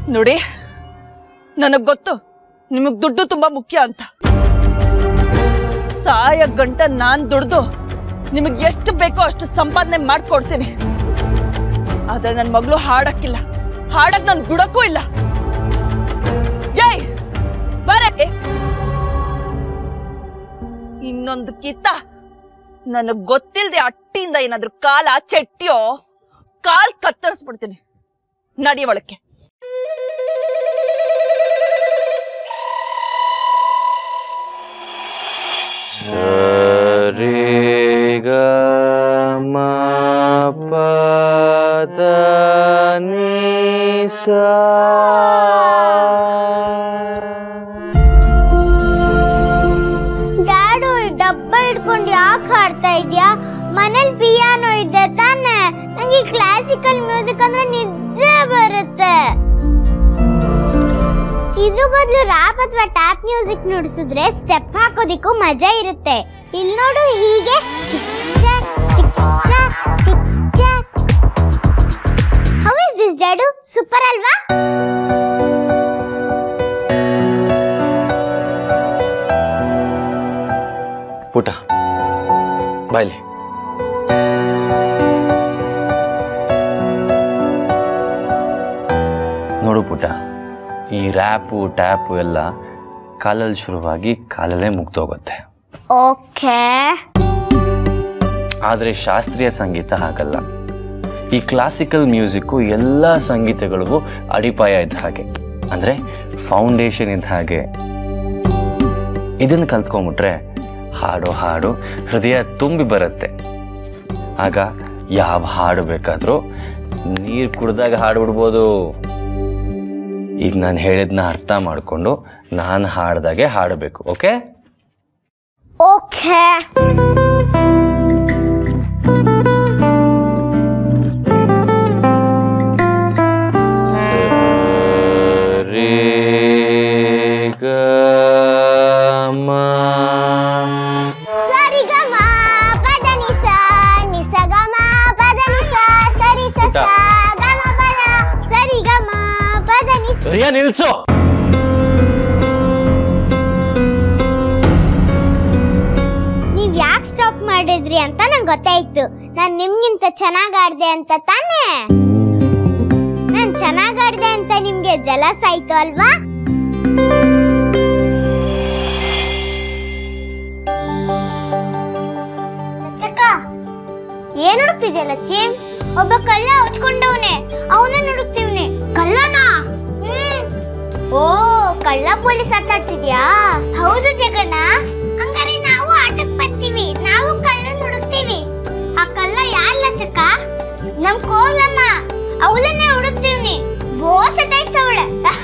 ನೋಡಿ ನನಗ್ ಗೊತ್ತು ನಿಮಗ್ ದುಡ್ಡು ತುಂಬಾ ಮುಖ್ಯ ಅಂತ ಸಾಯ ಗಂಟ ನಾನ್ ದುಡ್ದು ನಿಮಗ್ ಎಷ್ಟು ಬೇಕೋ ಅಷ್ಟು ಸಂಪಾದನೆ ಮಾಡ್ಕೊಡ್ತೀನಿ ಆದ್ರೆ ನನ್ನ ಮಗಳು ಹಾಡಕ್ಕಿಲ್ಲ ಹಾಡಕ್ ನನ್ ಬಿಡಕ್ಕೂ ಇಲ್ಲ ಏಯ್ ಬರೇ ಇನ್ನೊಂದು ಕಿತ್ತ ನನಗ್ ಗೊತ್ತಿಲ್ದೆ ಅಟ್ಟಿಯಿಂದ ಏನಾದ್ರೂ ಕಾಲ ಚೆಟ್ಟಿಯೋ ಕಾಲ್ ಕತ್ತರಿಸ್ಬಿಡ್ತೀನಿ ನಡಿ ಒಳಕ್ಕೆ ಸರಿ ಗ ಮ ಪ ದ ನಿ ಸ ಡ್ಯಾಡು ಈ ಡಬ್ಬ ಹಿಡ್ಕೊಂಡು ಯಾಕೆ ಹಾಡ್ತಾ ಇದ್ಯಾ ಮನೇಲಿ ಪಿಯಾನೋ ಇದೆ ತಾನೆ ನಂಗೆ ಕ್ಲಾಸಿಕಲ್ ಮ್ಯೂಸಿಕ್ ಅಂದ್ರೆ ನಿದ್ದೆ ಬರುತ್ತೆ ಇದ್ರ ಬದಲು ರ್ಯಾಪ್ ಅಥವಾ ಟ್ಯಾಪ್ ಮ್ಯೂಸಿಕ್ ನುಡಿಸಿದ್ರೆ ಸ್ಟೆಪ್ ಹಾಕೋದಿಕ್ಕೂ ಮಜಾ ಇರುತ್ತೆ ಇಲ್ಲಿ ನೋಡು ಹೀಗೆ ಚಿಕ್ ಚಾಕ್ ಚಿಕ್ ಚಾಕ್ ಚಿಕ್ ಚಾಕ್ how is this dad super ಅಲ್ವಾ ಪುಟ ಬಾಯ್ಲಿ ನೋಡು ಪುಟ ಈ ರ್ಯಾಪು ಟ್ಯಾಪು ಎಲ್ಲ ಕಾಲಲ್ಲಿ ಶುರುವಾಗಿ ಕಾಲಲ್ಲೇ ಮುಗ್ದೋಗುತ್ತೆ ಓಕೆ ಆದರೆ ಶಾಸ್ತ್ರೀಯ ಸಂಗೀತ ಹಾಗಲ್ಲ ಈ ಕ್ಲಾಸಿಕಲ್ ಮ್ಯೂಸಿಕ್ಕು ಎಲ್ಲ ಸಂಗೀತಗಳಿಗೂ ಅಡಿಪಾಯ ಇದ್ದ ಹಾಗೆ ಅಂದರೆ ಫೌಂಡೇಶನ್ ಇದ್ದ ಹಾಗೆ ಇದನ್ನು ಕಲ್ತ್ಕೊಂಬಿಟ್ರೆ ಹಾಡೋ ಹಾಡು ಹೃದಯ ತುಂಬಿ ಬರುತ್ತೆ ಆಗ ಯಾವ ಹಾಡು ಬೇಕಾದರೂ ನೀರು ಕುಡ್ದಾಗ ಹಾಡ್ಬಿಡ್ಬೋದು ಈಗ ನಾನು ಹೇಳಿದ್ನ ಅರ್ಥ ಮಾಡಿಕೊಂಡು ನಾನು ಹಾಡ್ದಾಗೆ ಹಾಡಬೇಕು ಓಕೆ ಓಕೆ ಸರಿ ಗ ಮ ಸರಿ ಗ ಮ ಪದ ನಿ ಸ ನಿ ಸ ಗ ಮ ಪದ ನಿ ಸ ಸರಿ ಸ ಸ ಗ ಮ ಪದ ಸರಿ ಗ ಮ ಪದ ನಿ ಸ ರಿಯಾ ನಿಲ್ಸು ನೀವ್ ಯಾಕೆ ಸ್ಟಾಪ್ ಮಾಡಿದ್ರಿ ಅಂತ ನಂಗೆ ಗೊತ್ತಾಯ್ತು ನಾನ್ ನಿಮ್ಗಿಂತ ಚೆನ್ನಾಗ್ ಆಡ್ದೆ ಅಂತ ತಾನೇ ನಾನ್ ಚೆನ್ನಾಗ್ ಆಡ್ದೆ ಅಂತ ನಿಮ್ಗೆ ಜಲಸ್ ಆಯ್ತು ಅಲ್ವಾ ಚಕ್ಕ ಏನ್ ಹುಡುಕ್ತಿದ್ಯಲ್ಲ ಲಚ್ಚಿ ಒಬ್ಬ ಕಳ್ಳ ಹೊತ್ಕೊಂಡವನೆ ಅವನ ಹುಡುಕ್ತಿವ್ನೆ ಕಳ್ಳನಾ ಓ ಕಳ್ಳ ಪೊಲೀಸ್ ಆಟಾಡ್ತಿದ್ಯಾ ಹೌದು ಜಗಣ್ಣ ಹಂಗಾರೆ ನಾವು ಆಟಕ್ ಬರ್ತೀವಿ ನಾವು ಕಳ್ಳನ್ ಹುಡುಕ್ತೀವಿ ಆ ಕಳ್ಳ ಯಾರ್ಲ ಚಕ್ಕ ನಮ್ ಕೋಲಮ್ಮ ಅವಳನ್ನೇ ಹುಡುಕ್ತೀವ್ನಿ ಬೋ ಸದಾಯ್ತವಳೆ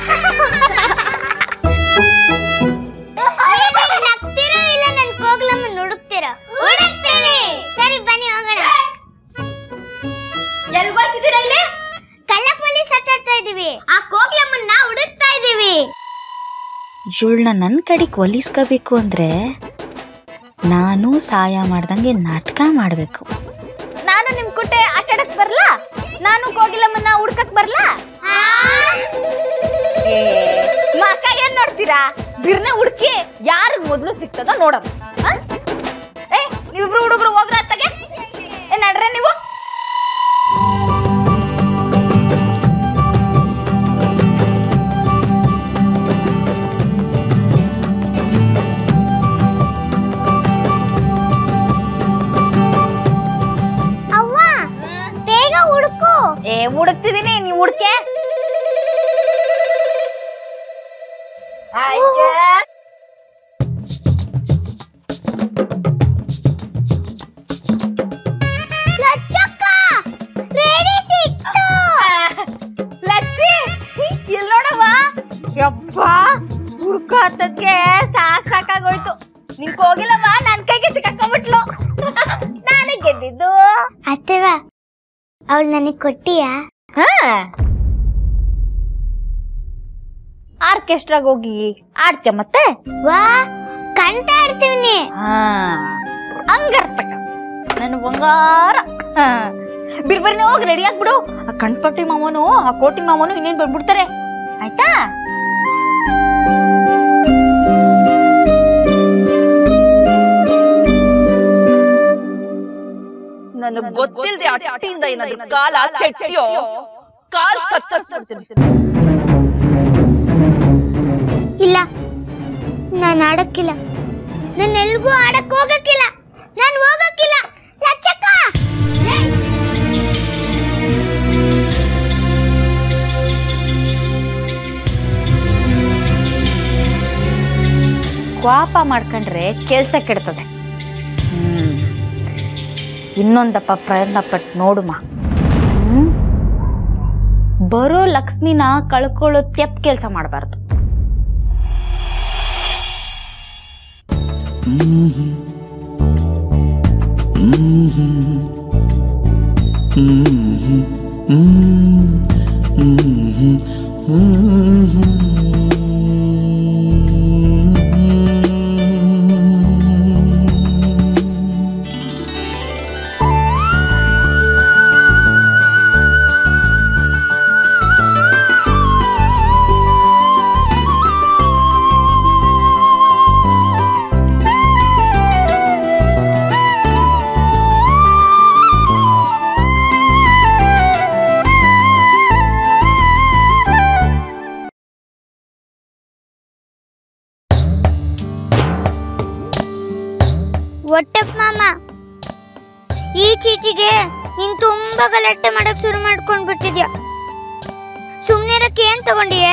ನಗ್ತೀರಾ ಇಲ್ಲ ನನ್ ಕೋಗ್ಲಮ್ಮನ್ ಹುಡುಕ್ತೀರಾ ಹುಡುಕ್ತೀನಿ ಸರಿ ಬನ್ನಿ ಹೋಗೋಣ ಎಲ್ ಬರ್ತಿದ್ದೀರಾ ಇಲ್ಲಿ ಕಳ್ಳ ಪೊಲೀಸ್ ಆಟಾಡ್ತಾ ಇದೀವಿ ಆ ಕೋಗ್ಲಮ್ಮನ್ನ ಹುಡುಕ್ತಾ ಇದೀವಿ ಇವಳನ್ನ ನನ್ನ ಕಡೆಗೆ ಒಲಿಸ್ಕೋಬೇಕು ಅಂದರೆ ನಾನು ಸಹಾಯ ಮಾಡ್ದಂಗೆ ನಾಟಕ ಮಾಡಬೇಕು ನಾನು ನಿಮ್ ಕುಟ್ಟೆ ಆಟ ಆಡಕ್ ಬರ್ಲಾ ನಾನು ಕೋಗಿಲಮ್ಮನ್ನ ಹುಡ್ಕಕ್ ಬರ್ಲಾ ಮಕ್ಕ ಏನ್ ನೋಡ್ತೀರಾ ಬಿರ್ನೆ ಹುಡ್ಕಿ ಯಾರಿಗ್ ಮೊದ್ಲು ಸಿಗ್ತದ ನೋಡೋಣ ಆ? ಏ ನೀವಿಬ್ರು ಹುಡುಗರು ಹೋಗ್ರ ಅತ್ತಗೆ ಏ ನಡ್ರೆ ನೀವು ಅವ್ವ ಬೇಗ ಹುಡುಕು ಏ ಹುಡುಕ್ತಿದೀನಿ ನೀವ್ ಹುಡ್ಕೆ ಲಚ್ಚಕ್ಕ ರೆಡಿ ಸಿಕ್ತು ಲಚ್ಚಿ ಇಲ್ಲಿ ನೋಡವ್ವ ಯಪ್ಪ ಹುಡ್ಕಾತಕ್ಕೆ ಸಾಕ್ ಸಾಕಾಗೋಯ್ತು ನಿಂಗ್ ಹೋಗಿಲ್ಲವ್ವ ನನ್ ಕೈಗೆ ಸಿಕ್ಕಾಕೊಂಬಿಟ್ಲು ನಾನೇ ಗೆದ್ದಿದ್ದು ಅತ್ತವ ಅವಳು ನನಗೆ ಕೊಟ್ಟಿಯಾ ಹಾ ಆರ್ಕೆಸ್ಟ್ರಾಗ ಹೋಗಿ ಆಡ್ತೀಯ ಮತ್ತೆ ವಾ ಕಂಠ ಆಡ್ತೀವಿ ಹಾ ಹಂಗರ್ತಕ್ಕ ನನ್ನ ಬಂಗಾರ ಹಾ. ಬಿರ್ಬರ್ನೆ ಹೋಗಿ ರೆಡಿ ಆಗ್ಬಿಡು ಆ ಕಣ್ಪಟ್ಟಿ ಮಾಮನು ಆ ಕೋಟಿ ಮಾಮನು ಇನ್ನೇನ್ ಬಂದ್ಬಿಡ್ತಾರೆ ಆಯ್ತಾ ನನಗ್ ಗೊತ್ತಿಲ್ದೆ ಅಟ್ಟಿಯಿಂದ ಏನಾದ್ರು ಕಾಲ ಚೆಟ್ಟಿಯೋ ಕಾಲ್ ಕತ್ತರಿಸ್ಬಿಡ್ತೀನಿ ಇಲ್ಲ ನಾನು ಆಡಕ್ಕಿಲ್ಲ ನಾನು ಎಲ್ಗೂ ಆಡಕ್ ಹೋಗಕ್ಕಿಲ್ಲ ನಾನು ಹೋಗಕ್ಕಿಲ್ಲ ಲಚ್ಚಕ್ಕ ಕೋಪ ಮಾಡ್ಕೊಂಡ್ರೆ ಕೆಲ್ಸ ಕೆಡ್ತದೆ ಹ್ಮ್ ಇನ್ನೊಂದಪ್ಪ ಪ್ರಯತ್ನ ಪಟ್ಟು ನೋಡುಮ ಹ್ಮ್ ಬರೋ ಲಕ್ಷ್ಮಿನ ಕಳ್ಕೊಳ್ಳೋ ತೆಪ್ ಕೆಲಸ ಮಾಡಬಾರ್ದು ಒಟ್ಟಪ್ಪ ಮಾಮ ಈ ಚೀಚಿಗೆ ನೀನ್ ತುಂಬಾ ಗಲಾಟೆ ಮಾಡಕ್ ಶುರು ಮಾಡ್ಕೊಂಡ್ ಬಿಟ್ಟಿದ್ಯಾ ಸುಮ್ನೆ ಇರಕ್ಕೆ ಏನ್ ತಗೊಂಡಿಯೇ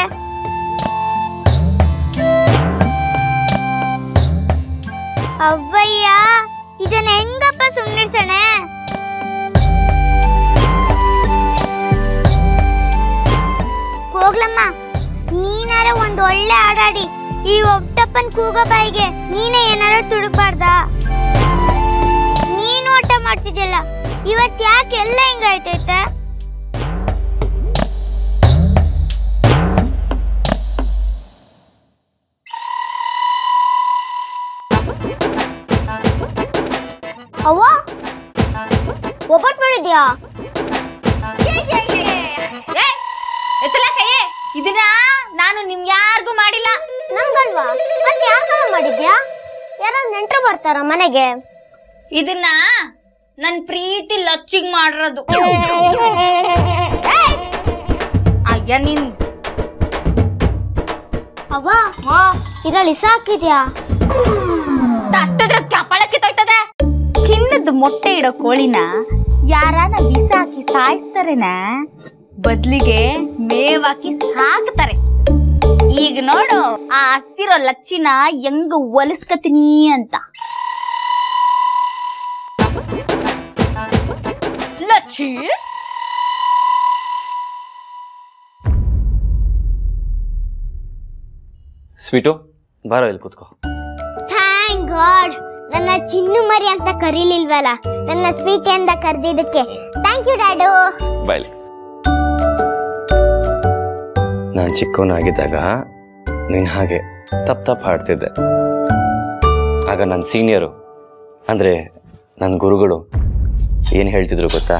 ಅವ್ವಯ್ಯ ಇದನ್ನ ಹೆಂಗಪ್ಪ ಸುಮ್ನಿರ್ಸಣೆ ಹೋಗ್ಲಮ್ಮ ನೀನಾರ ಒಂದ್ ಒಳ್ಳೆ ಆಡಾಡಿ ಈ ಒಟ್ಟಪ್ಪನ್ ಕೂಗ ಬಾಯಿಗೆ ನೀನೇ ಏನಾರ ತುಡುಕ್ಬಾರ್ದಾ ನೀನು ಆಟ ಮಾಡ್ತಿದ್ಯಲ್ಲ ಇವತ್ ಯಾಕೆ ಎಲ್ಲ ಹಿಂಗಾಯ್ತೈತೆ ಅವ್ವ ಒಬ್ಬಟ್ ಮಾಡಿದ್ಯಾ ಎತ್ತಲ ಕೈಯೇ ಇದನ್ನ ನಾನು ನಿಮ್ ಯಾರಿಗೂ ಮಾಡಿಲ್ಲ ನಮ್ಗಲ್ವಾ ಮತ್ತೆ ಯಾರ್ಗಾರ ಮಾಡಿದ್ಯಾ ಯಾರ ನೆಂಟ್ರು ಬರ್ತಾರ ಮನೆಗೆ ಇದನ್ನ ನನ್ ಪ್ರೀತಿ ಲಚ್ಚಿಗ್ ಮಾಡಿರೋದು ಅಯ್ಯ ನಿನ್ ಅವ್ವ ಇದ್ರಲ್ಲಿ ಇಸ ಹಾಕಿದ್ಯಾ ತಟ್ಟದ್ರ ಕಪಾಳ ಕಿತ್ತೋಯ್ತದೆ ಚಿನ್ನದ ಮೊಟ್ಟೆ ಇಡೋ ಕೋಳಿನ ಯಾರಾನ ಬಿಸಾಕಿ ಸಾಯಿಸ್ತಾರೆನ ಬದ್ಲಿಗೆ ಮೇವಾಕಿ ಸಾಕ್ತಾರೆ ಈಗ ನೋಡು ಆ ಅಸ್ತಿರೋ ಲಚ್ಚಿನ ಹೆಂಗ ಒಲಿಸ್ಕತೀನಿ ಅಂತ ಲಚ್ಚಿ ಸ್ವೀಟು ಬಾರೋ ಇಲ್ಲಿ ಕೂತ್ಕೋ ಥ್ಯಾಂಕ್ ಗಾಡ್ ನನ್ನ ಚಿನ್ನು ಮರಿ ಅಂತ ಕರೀಲಿಲ್ವಲ್ಲ ನನ್ನ ಸ್ವೀಟ್ ಅಂತ ಕರೆದಿದ್ದಕ್ಕೆ ಥ್ಯಾಂಕ್ ಯು ಡ್ಯಾಡು ಬಾಯ್ಲಿ ನಾನು ಚಿಕ್ಕವನಾಗಿದ್ದಾಗ ನೀನು ಹಾಗೆ ತಪ್ಪು ತಪ್ಪು ಹಾಡ್ತಿದ್ದೆ ಆಗ ನನ್ನ ಸೀನಿಯರು ಅಂದರೆ ನನ್ನ ಗುರುಗಳು ಏನು ಹೇಳ್ತಿದ್ರು ಗೊತ್ತಾ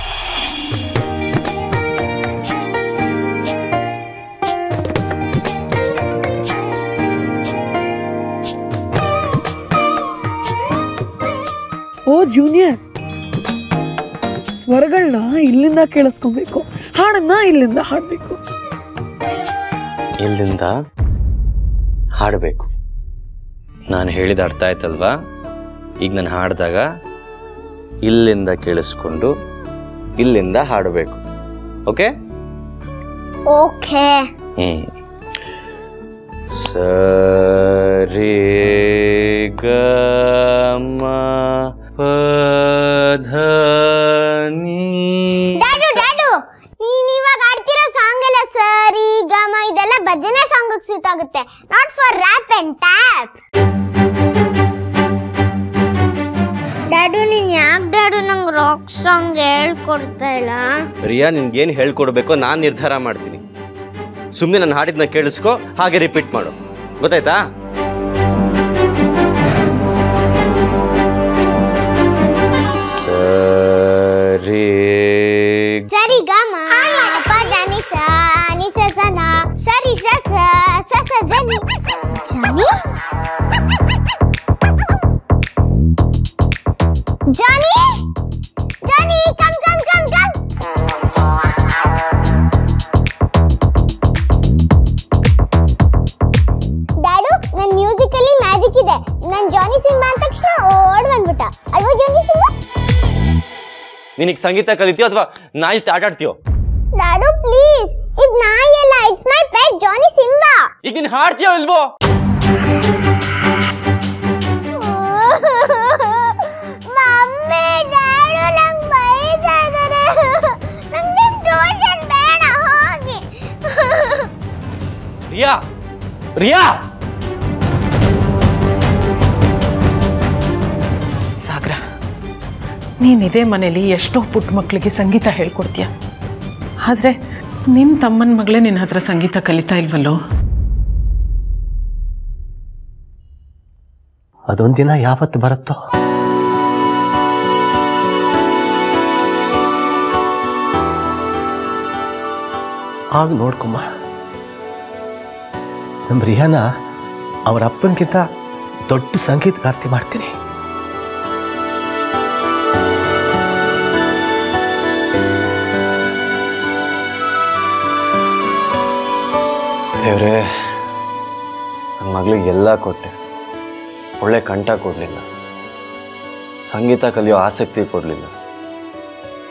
ಓ ಜೂನಿಯರ್ ಸ್ವರಗಳನ್ನ ಇಲ್ಲಿಂದ ಕೇಳಿಸ್ಕೊಬೇಕು ಹಾಡನ್ನ ಇಲ್ಲಿಂದ ಹಾಡಬೇಕು ಇಲ್ಲಿಂದ ಹಾಡಬೇಕು ನಾನು ಹೇಳಿದ ಅರ್ಥ ಆಯ್ತಲ್ವಾ ಈಗ ನಾನು ಹಾಡಿದಾಗ ಇಲ್ಲಿಂದ ಕೇಳಿಸ್ಕೊಂಡು ಇಲ್ಲಿಂದ ಹಾಡಬೇಕು ಓಕೆ ಓಕೆ ಹ್ಮ್ ಸರಿ ಗ ಮ ಪ ಧ ನೀ ಡ್ಯಾಡು ಡ್ಯಾಡು ನೀನ್ ಇವಾಗ ಆಡ್ತಿರೋ ಸಾಂಗ್ ಎಲ್ಲ ಸರಿ ಗಮ ಇದೆಲ್ಲ ಭಜನೆ ಸಾಂಗ್ ಸೂಟ್ ಆಗುತ್ತೆ not for rap and tap dad ನೀನ್ ಯಾಕೆ ಡ್ಯಾಡು ನಂಗೆ ರಾಕ್ ಸಾಂಗ್ ಹೇಳ್ಕೊಡ್ತಾ ಇಲ್ಲ ರಿಯಾ ನಿನ್ಗೇನು ಹೇಳ್ಕೊಡ್ಬೇಕೋ ನಾನು ನಿರ್ಧಾರ ಮಾಡ್ತೀನಿ ಸುಮ್ಮನೆ ನಾನು ಹಾಡಿದ್ನ ಕೇಳಿಸ್ಕೊ ಹಾಗೆ ರಿಪೀಟ್ ಮಾಡು ಗೊತ್ತಾಯ್ತಾ ಸರಿ ಸರಿ ಗಮ ಪದ ನಿಸ ನಿಸ ಸನ ಸರಿ Johnny Johnny come come come come dad ನನ್ ಮ್ಯೂಸಿಕ್ ಅಲ್ಲಿ ಮ್ಯಾಜಿಕ್ ಇದೆ ನನ್ ಜಾನಿ ಸಿಂಬಾ ಅಂದ ತಕ್ಷಣ ಓಡ್ ಬಂದ್ಬಿಟ್ಟ ಅಲ್ವಾ ಜಾನಿ ಸಿಂಬಾ ನಿನಗೆ ಸಂಗೀತ ಕಲಿತೀಯೋ ಅಥವಾ ನಾ ಜೊತೆ ಆಟ ಆಡ್ತೀಯೋ ಡ್ಯಾಡು ಪ್ಲೀಸ್ ಇದ್ ನಾಯಿ ಅಲ್ಲ it's my pet Johnny Simba ಈಗ ನೀನು ಹಾಡ್ತೀಯೋ ಇಲ್ವೋ ಮಮ್ಮಿ ಡ್ಯಾಡು ನಂಗೆ ಬೈತಾ ಇದ್ದಾರೆ ನಂಗೆ ಟ್ಯೂಷನ್ ಬೇಡ ಹೋಗಿ ರಿಯಾ ರಿಯಾ ಸಾಗರ ನೀನ್ ಇದೇ ಮನೇಲಿ ಎಷ್ಟೋ ಪುಟ್ಟ ಮಕ್ಕಳಿಗೆ ಸಂಗೀತ ಹೇಳ್ಕೊಡ್ತೀಯ ಆದರೆ ನಿನ್ನ ತಮ್ಮನ ಮಗಳೇ ನಿನ್ನ ಹತ್ರ ಸಂಗೀತ ಕಲಿತಾ ಇಲ್ವಲ್ಲೋ ಅದೊಂದಿನ ಯಾವತ್ತು ಬರುತ್ತೋ ಆಗ ನೋಡ್ಕೊಮ್ಮ ನಮ್ಮ ರಿಯಾನ ಅವ್ರ ಅಪ್ಪನಿಗಿಂತ ದೊಡ್ಡ ಸಂಗೀತಗಾರ್ತಿ ಮಾಡ್ತೀನಿ ದೇವ್ರೆ ನನ್ನ ಮಗಳಿಗೆ ಎಲ್ಲ ಕೊಟ್ಟೆ ಒಳ್ಳೆ ಕಂಠ ಕೊಡಲಿಲ್ಲ ಸಂಗೀತ ಕಲಿಯೋ ಆಸಕ್ತಿ ಕೊಡಲಿಲ್ಲ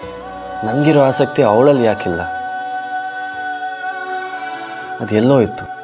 ನನಗಿರೋ ಆಸಕ್ತಿ ಅವಳಲ್ಲಿ ಯಾಕಿಲ್ಲ ಅದೆಲ್ಲೋ ಇತ್ತು